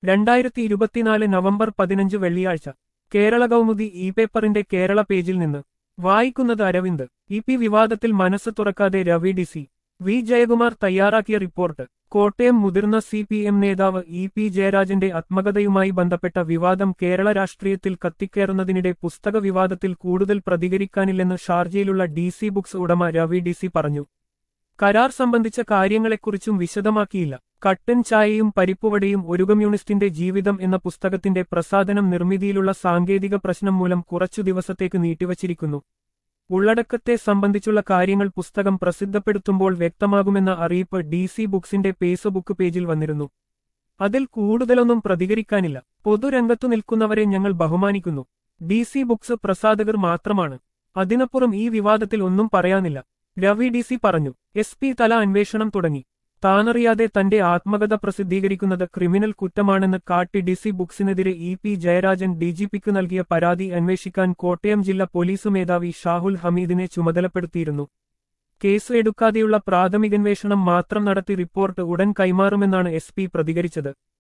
രണ്ടായിരത്തി ഇരുപത്തിനാല് നവംബർ പതിനഞ്ച് വെള്ളിയാഴ്ച കേരള കൗമുദി ഇ പേപ്പറിന്റെ കേരള പേജിൽ നിന്ന് വായിക്കുന്നത് അരവിന്ദ് ഇ പി വിവാദത്തിൽ മനസ്സ് തുറക്കാതെ Ravi D C V Jayakumar തയ്യാറാക്കിയ റിപ്പോർട്ട് കോട്ടയം മുതിർന്ന സി പി എം നേതാവ് ഇ പി ജയരാജന്റെ ആത്മകഥയുമായി ബന്ധപ്പെട്ട വിവാദം കേരള രാഷ്ട്രീയത്തിൽ കത്തിക്കയറുന്നതിനിടെ പുസ്തക വിവാദത്തിൽ കൂടുതൽ പ്രതികരിക്കാനില്ലെന്ന് ഷാർജയിലുള്ള ഡി സി ബുക്സ് ഉടമ രവി ഡി സി പറഞ്ഞു കരാർ സംബന്ധിച്ച കാര്യങ്ങളെക്കുറിച്ചും വിശദമാക്കിയില്ല കട്ടൻ ചായയും പരിപ്പുവടയും ഒരു കമ്മ്യൂണിസ്റ്റിന്റെ ജീവിതം എന്ന പുസ്തകത്തിന്റെ പ്രസാധനം നിർമ്മിതിയിലുള്ള സാങ്കേതിക പ്രശ്നം മൂലം കുറച്ചു ദിവസത്തേക്ക് നീട്ടിവച്ചിരിക്കുന്നു ഉള്ളടക്കത്തെ സംബന്ധിച്ചുള്ള കാര്യങ്ങൾ പുസ്തകം പ്രസിദ്ധപ്പെടുത്തുമ്പോൾ വ്യക്തമാകുമെന്ന അറിയിപ്പ് ഡി സി ബുക്സിന്റെ ഫേസ്ബുക്ക് പേജിൽ വന്നിരുന്നു അതിൽ കൂടുതലൊന്നും പ്രതികരിക്കാനില്ല പൊതുരംഗത്തു നിൽക്കുന്നവരെ ഞങ്ങൾ ബഹുമാനിക്കുന്നു ഡി സി ബുക്സ് പ്രസാധകർ മാത്രമാണ് അതിനപ്പുറം ഈ വിവാദത്തിൽ ഒന്നും പറയാനില്ല രവി ഡി സി പറഞ്ഞു എസ് പി തല അന്വേഷണം തുടങ്ങി താനറിയാതെ തന്റെ ആത്മകഥ പ്രസിദ്ധീകരിക്കുന്നത് ക്രിമിനൽ കുറ്റമാണെന്ന് കാട്ടി ഡി സി ബുക്സിനെതിരെ ഇ പി ജയരാജൻ ഡിജിപിക്ക് നൽകിയ പരാതി അന്വേഷിക്കാൻ കോട്ടയം ജില്ലാ പോലീസ് മേധാവി ഷാഹുൽ ഹമീദിനെ ചുമതലപ്പെടുത്തിയിരുന്നു കേസ് എടുക്കാതെയുള്ള പ്രാഥമികന്വേഷണം മാത്രം നടത്തി റിപ്പോർട്ട് ഉടൻ കൈമാറുമെന്നാണ് എസ് പ്രതികരിച്ചത്